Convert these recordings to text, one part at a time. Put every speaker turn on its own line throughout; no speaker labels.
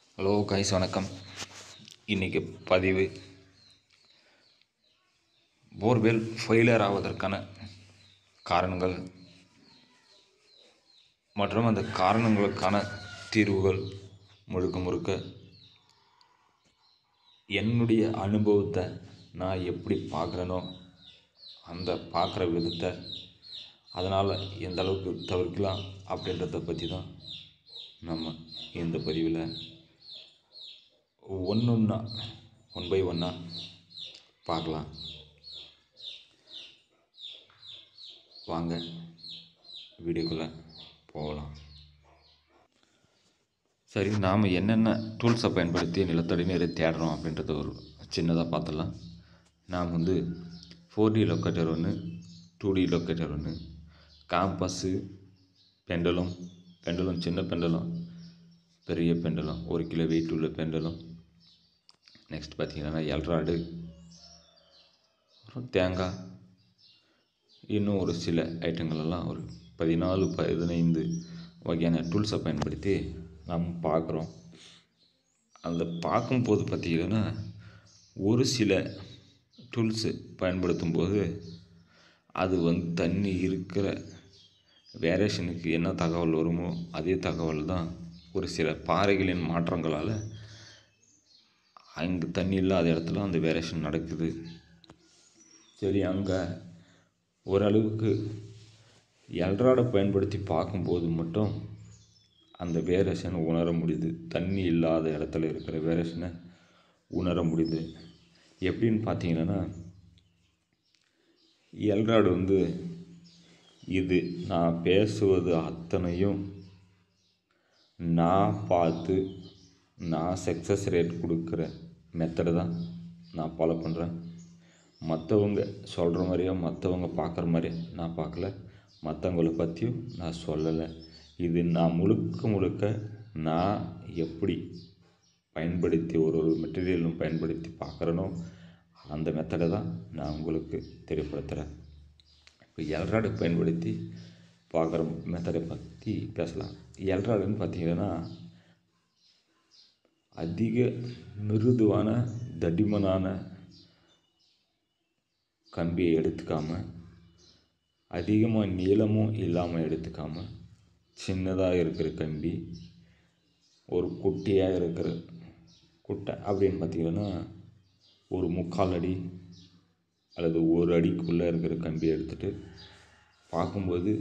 hello guys வணக்கம் இன்றைக்கி பதிவு போர்வெல் ஃபெயிலியர் ஆவதற்கான காரணங்கள் மற்றும் அந்த காரணங்களுக்கான தீர்வுகள் முழுக்க முழுக்க என்னுடைய அனுபவத்தை நான் எப்படி பார்க்குறேனோ அந்த பார்க்குற விதத்தை அதனால் எந்த அளவுக்கு தவிர்க்கலாம் அப்படின்றத பற்றி தான் நம்ம இந்த பதிவில் ஒன்று ஒன்றா ஒன் பை ஒன்னாக பார்க்கலாம் வாங்க வீடியோக்குள்ளே போகலாம் சரி நாம் என்னென்ன டூல்ஸை பயன்படுத்தி நிலத்தடி நீரை தேடுறோம் அப்படின்றத ஒரு சின்னதாக பார்த்துடலாம் நாம் வந்து ஃபோர் டி லொக்கேட்டர் ஒன்று டூ டி லொக்கேட்டர் ஒன்று காம்பஸ்ஸு பெண்டலும் பெண்டலும் சின்ன பெண்டலும் பெரிய பெண்டலும் ஒரு கிலோ வெயிட் உள்ள பெண்டலும் நெக்ஸ்ட் பார்த்தீங்கன்னா எல்ராடு அப்புறம் தேங்காய் இன்னும் ஒரு சில ஐட்டங்களெல்லாம் ஒரு பதினாலு பதினைந்து வகையான டூல்ஸை பயன்படுத்தி நாம் பார்க்குறோம் அந்த பார்க்கும்போது பார்த்திங்கன்னா ஒரு சில டூல்ஸு பயன்படுத்தும் போது அது வந்து தண்ணி இருக்கிற வேரேஷனுக்கு என்ன தகவல் வருமோ அதே தகவல் தான் ஒரு சில பாறைகளின் மாற்றங்களால் அங்கே தண்ணி இல்லாத இடத்துல அந்த வேரேஷன் நடக்குது சரி அங்கே ஓரளவுக்கு எல்ராடை பயன்படுத்தி பார்க்கும்போது மட்டும் அந்த வேரேஷனை உணர முடியுது தண்ணி இல்லாத இடத்துல இருக்கிற வேரேஷனை உணர முடியுது எப்படின்னு பார்த்தீங்கன்னா எல்ராடு வந்து இது நான் பேசுவது அத்தனையும் நான் பார்த்து நான் சக்ஸஸ் ரேட் கொடுக்குற மெத்தடு தான் நான் ஃபாலோ பண்ணுறேன் மற்றவங்க சொல்கிற மாதிரியோ மற்றவங்க பார்க்குற மாதிரியோ நான் பார்க்கல மற்றவங்கள பற்றியும் நான் சொல்லலை இது நான் முழுக்க முழுக்க நான் எப்படி பயன்படுத்தி ஒரு ஒரு மெட்டீரியலும் பயன்படுத்தி பார்க்குறேனோ அந்த மெத்தடை தான் நான் உங்களுக்கு தெரியப்படுத்துகிறேன் இப்போ எல்ராடு பயன்படுத்தி பார்க்குற மெத்தடை பற்றி பேசலாம் எல்ராடுன்னு பார்த்தீங்கன்னா அதிக மிருதுவான தடிமனான கம்பியை எடுத்துக்காமல் அதிகமாக நீளமும் இல்லாமல் எடுத்துக்காமல் சின்னதாக இருக்கிற கம்பி ஒரு குட்டியாக இருக்கிற குட்டை அப்படின்னு பார்த்தீங்கன்னா ஒரு முக்கால் அடி அல்லது ஒரு அடிக்குள்ளே இருக்கிற கம்பியை எடுத்துகிட்டு பார்க்கும்போது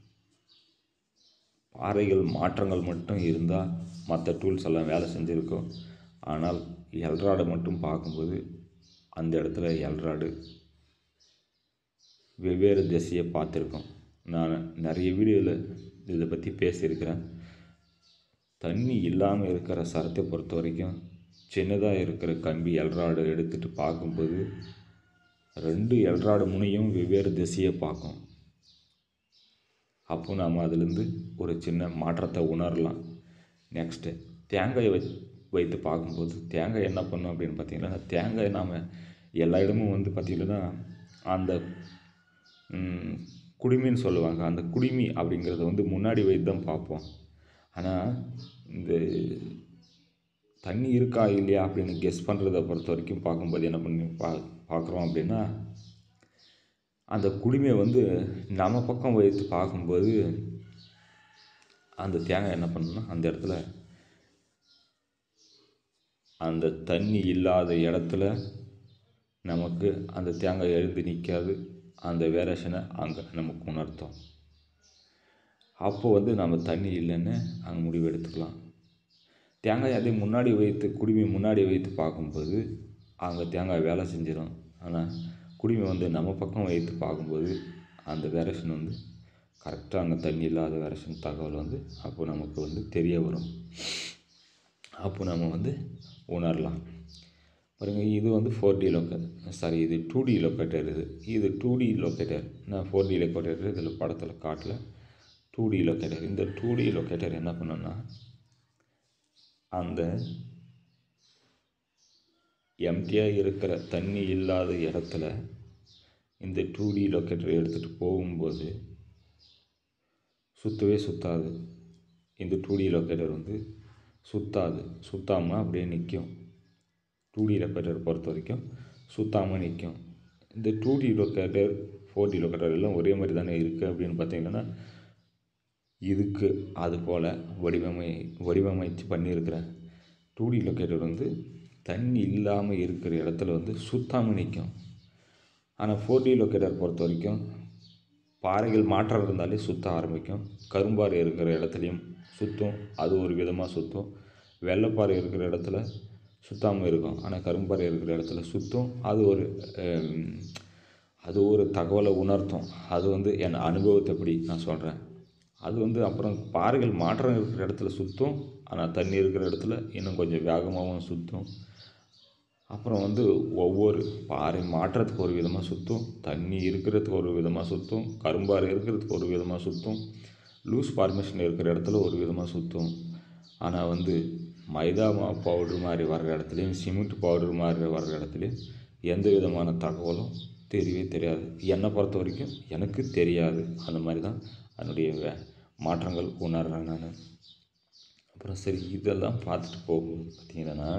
பாறைகள் மாற்றங்கள் மட்டும் இருந்தால் மற்ற டூல்ஸ் எல்லாம் வேலை செஞ்சுருக்கோம் ஆனால் எல்ராடை மட்டும் பார்க்கும்போது அந்த இடத்துல எல்ராடு வெவ்வேறு திசையை பார்த்துருக்கோம் நான் நிறைய வீடியோவில் இதை பற்றி பேசியிருக்கிறேன் தண்ணி இல்லாமல் இருக்கிற சரத்தை பொறுத்த வரைக்கும் சின்னதாக இருக்கிற கம்பி எல்ராடு எடுத்துகிட்டு பார்க்கும்போது ரெண்டு எல்ராடு முனையும் வெவ்வேறு திசையை பார்க்கும் அப்போ நாம் அதுலேருந்து ஒரு சின்ன மாற்றத்தை உணரலாம் நெக்ஸ்ட்டு தேங்காயை வை வைத்து பார்க்கும்போது தேங்காய் என்ன பண்ணும் அப்படின்னு பார்த்தீங்கன்னா தேங்காய் நாம் எல்லா இடமும் வந்து பார்த்திங்கன்னா அந்த குடுமின்னு சொல்லுவாங்க அந்த குடுமி அப்படிங்கிறத வந்து முன்னாடி வைத்து தான் பார்ப்போம் ஆனால் இந்த தண்ணி இருக்கா இல்லையா அப்படின்னு கெஸ் பண்ணுறத பொறுத்த வரைக்கும் பார்க்கும்போது என்ன பண்ணி பா பார்க்குறோம் அப்படின்னா அந்த குடுமையை வந்து நம்ம பக்கம் வைத்து பார்க்கும்போது அந்த தேங்காய் என்ன பண்ணுன்னா அந்த இடத்துல அந்த தண்ணி இல்லாத இடத்துல நமக்கு அந்த தேங்காய் எழுந்து நிற்காது அந்த வேரேஷனை அங்கே நமக்கு உணர்த்தோம் அப்போ வந்து நம்ம தண்ணி இல்லைன்னு அங்கே முடிவு எடுத்துக்கலாம் தேங்காய் அதே முன்னாடி வைத்து குடுமி முன்னாடி வைத்து பார்க்கும்போது அங்கே தேங்காய் வேலை செஞ்சிடும் ஆனால் குடுமி வந்து நம்ம பக்கம் வைத்து பார்க்கும்போது அந்த வேரேஷன் வந்து கரெக்டாக அங்கே தண்ணி இல்லாத வேரேஷன் தகவல் வந்து அப்போ நமக்கு வந்து தெரிய வரும் அப்போ நம்ம வந்து உணரலாம் பாருங்க இது வந்து ஃபோர் டி லொக்கேட்டர் சாரி இது டூ டி லொக்கேட்டர் இது இது டூ டி லொக்கேட்டர் நான் ஃபோர் டி லொக்கேட்டர் இதில் படத்தில் காட்டல டூ டி லொக்கேட்டர் இந்த டூ டி லொக்கேட்டர் என்ன பண்ணுன்னா அந்த எம்டியாக இருக்கிற தண்ணி இல்லாத இடத்துல இந்த டூ டி லொக்கேட்டர் எடுத்துகிட்டு போகும்போது சுற்றவே சுற்றாது இந்த டூ டி லொக்கேட்டர் வந்து சுத்தாது சுத்தாமல் அப்படியே நிற்கும் டூ டி லொக்கேட்டர் பொறுத்த வரைக்கும் சுத்தாமல் நிற்கும் இந்த two D locator four D locator எல்லாம் ஒரே மாதிரி தானே இருக்குது அப்படின்னு பார்த்தீங்கன்னா இதுக்கு அது போல் வடிவமை வடிவமைச்சு பண்ணியிருக்கிற டூ டி லொக்கேட்டர் வந்து தண்ணி இல்லாமல் இருக்கிற இடத்துல வந்து சுத்தாமல் நிற்கும் ஆனால் ஃபோர் டி லொக்கேட்டர் பொறுத்த வரைக்கும் பாறைகள் மாற்றம் இருந்தாலே சுத்த ஆரம்பிக்கும் கரும்பாறை இருக்கிற இடத்துலையும் சுற்றும் அது ஒரு விதமாக சுற்றும் வெள்ளைப்பாறை இருக்கிற இடத்துல சுத்தாமல் இருக்கும் ஆனால் கரும்பாறை இருக்கிற இடத்துல சுற்றும் அது ஒரு ஹம், அது ஒரு தகவலை உணர்த்தும் அது வந்து என் அனுபவத்தை எப்படி நான் சொல்கிறேன் அது வந்து அப்புறம் பாறைகள் மாற்றம் இருக்கிற இடத்துல சுற்றும் ஆனால் தண்ணி இருக்கிற இடத்துல இன்னும் கொஞ்சம் வேகமாகவும் சுற்றும் அப்புறம் வந்து ஒவ்வொரு பாறை மாற்றத்துக்கு ஒரு விதமாக சுற்றும் தண்ணி இருக்கிறதுக்கு ஒரு விதமாக சுற்றும் கரும்பாறை இருக்கிறதுக்கு ஒரு விதமாக சுற்றும் லூஸ் ஃபார்மேஷன் இருக்கிற இடத்துல ஒரு விதமாக சுற்றும் ஆனால் வந்து மைதா மா பவுடர் மாதிரி வர்ற இடத்துலையும் சிமெண்ட் பவுடர் மாதிரி வர்ற இடத்துலையும் எந்த விதமான தகவலும் தெரியவே தெரியாது என்னை பொறுத்த வரைக்கும் எனக்கு தெரியாது அந்த மாதிரி தான் அதனுடைய வே- மாற்றங்கள் உணர்றேன் நான் அப்புறம் சரி இதெல்லாம் பார்த்துட்டு போகும்போது பார்த்தீங்கன்னா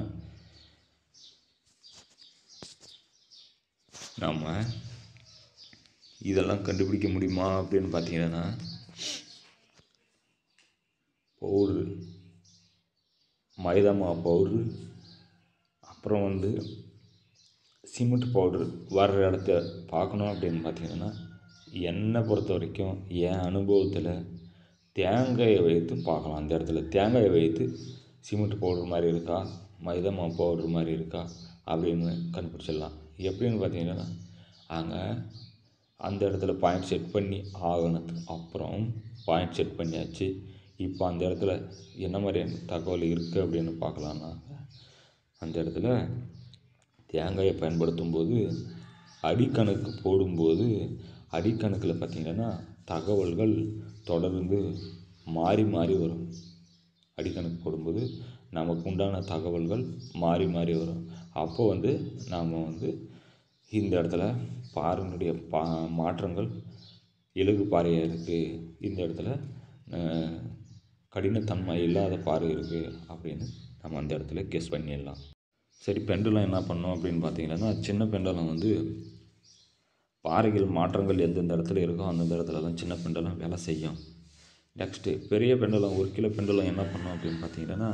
நாம் இதெல்லாம் கண்டுபிடிக்க முடியுமா அப்படின்னு பார்த்தீங்கன்னா பவுட்ரு மைதா மாவு பவுட்ரு அப்புறம் வந்து சிமெண்ட் பவுட்ரு வர்ற இடத்த பார்க்கணும் அப்படின்னு பார்த்தீங்கன்னா என்னை பொறுத்த வரைக்கும் என் அனுபவத்தில் தேங்காயை வைத்து பார்க்கலாம் அந்த இடத்துல தேங்காயை வைத்து சிமெண்ட் பவுடர் மாதிரி இருக்கா மைதா மாவு பவுடர் மாதிரி இருக்கா அப்படின்னு கண்டுபிடிச்சிடலாம் எப்படின்னு பார்த்தீங்கன்னா அங்கே அந்த இடத்துல பாயிண்ட் செட் பண்ணி ஆகணத்துக்கு அப்புறம் பாயிண்ட் செட் பண்ணியாச்சு இப்போ அந்த இடத்துல என்ன மாதிரியான தகவல் இருக்குது அப்படின்னு பார்க்கலான்னா அந்த இடத்துல தேங்காயை பயன்படுத்தும் போது அடிக்கணக்கு போடும்போது அடிக்கணக்கில் பார்த்தீங்கன்னா தகவல்கள் தொடர்ந்து மாறி மாறி வரும் அடிக்கணக்கு போடும்போது நமக்கு உண்டான தகவல்கள் மாறி மாறி வரும் அப்போ வந்து நாம் வந்து இந்த இடத்துல பாறையினுடைய பா மாற்றங்கள் இலகு பாறையாக இருக்குது இந்த இடத்துல அஹ், கடினத்தன்மை இல்லாத பாறை இருக்குது அப்படின்னு நம்ம அந்த இடத்துல கெஸ் பண்ணிடலாம் சரி பெண்டலம் என்ன பண்ணோம் அப்படின்னு பார்த்தீங்கன்னா சின்ன பெண்டலம் வந்து பாறைகள் மாற்றங்கள் எந்தெந்த இடத்துல இருக்கோ அந்தந்த இடத்துல தான் சின்ன பெண்டலம் வேலை செய்யும் நெக்ஸ்ட்டு பெரிய பெண்டலம் ஒரு கிலோ பெண்டலம் என்ன பண்ணோம் அப்படின்னு பார்த்தீங்கன்னா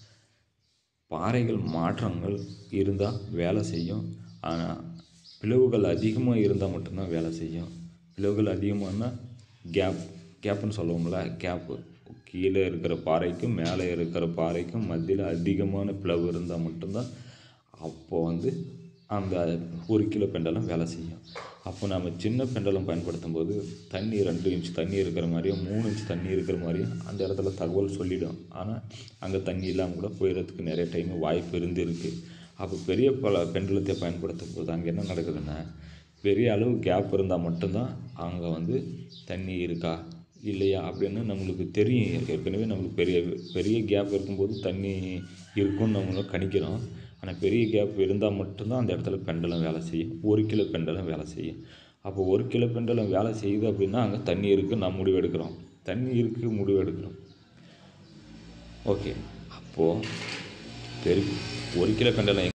பாறைகள் மாற்றங்கள் இருந்தால் வேலை செய்யும் ஆனால் பிளவுகள் அதிகமாக இருந்தால் மட்டும்தான் வேலை செய்யும் பிளவுகள் அதிகமானா கேப் கேப்புன்னு சொல்லுவோம்ல கேப்பு கீழே இருக்கிற பாறைக்கும் மேலே இருக்கிற பாறைக்கும் மத்தியில் அதிகமான பிளவு இருந்தால் மட்டும்தான் அப்போ வந்து அந்த ஒரு கிலோ பெண்டலம் வேலை செய்யும் அப்போ நம்ம சின்ன பெண்டலம் பயன்படுத்தும் போது தண்ணி ரெண்டு இன்ச் தண்ணி இருக்கிற மாதிரியும் மூணு இன்ச் தண்ணி இருக்கிற மாதிரியும் அந்த இடத்துல தகவல் சொல்லிடும் ஆனால் அங்கே தண்ணி இல்லாமல் கூட போயிடுறதுக்கு நிறைய டைம் வாய்ப்பு இருந்து இருக்குது அப்போ பெரிய பல பெண்டலத்தை பயன்படுத்தும் போது அங்கே என்ன நடக்குதுன்னா பெரிய அளவு கேப் இருந்தால் மட்டும்தான் அங்கே வந்து தண்ணி இருக்கா இல்லையா அப்படின்னு நம்மளுக்கு தெரியும் ஏற்கனவே நம்மளுக்கு பெரிய பெரிய கேப் இருக்கும்போது தண்ணி இருக்கும்னு நம்மளும் கணிக்கிறோம் ஆனால் பெரிய கேப் இருந்தால் மட்டும்தான் அந்த இடத்துல பெண்டலம் வேலை செய்யும் ஒரு கிலோ பெண்டலம் வேலை செய்யும் அப்போ ஒரு கிலோ பெண்டலம் வேலை செய்யுது அப்படின்னா அங்கே தண்ணி இருக்குது நம்ம முடிவு எடுக்கிறோம் தண்ணி இருக்குது முடிவு எடுக்கிறோம் ஓகே அப்போது பெரிய ஒரு கிலோ பெண்டலம்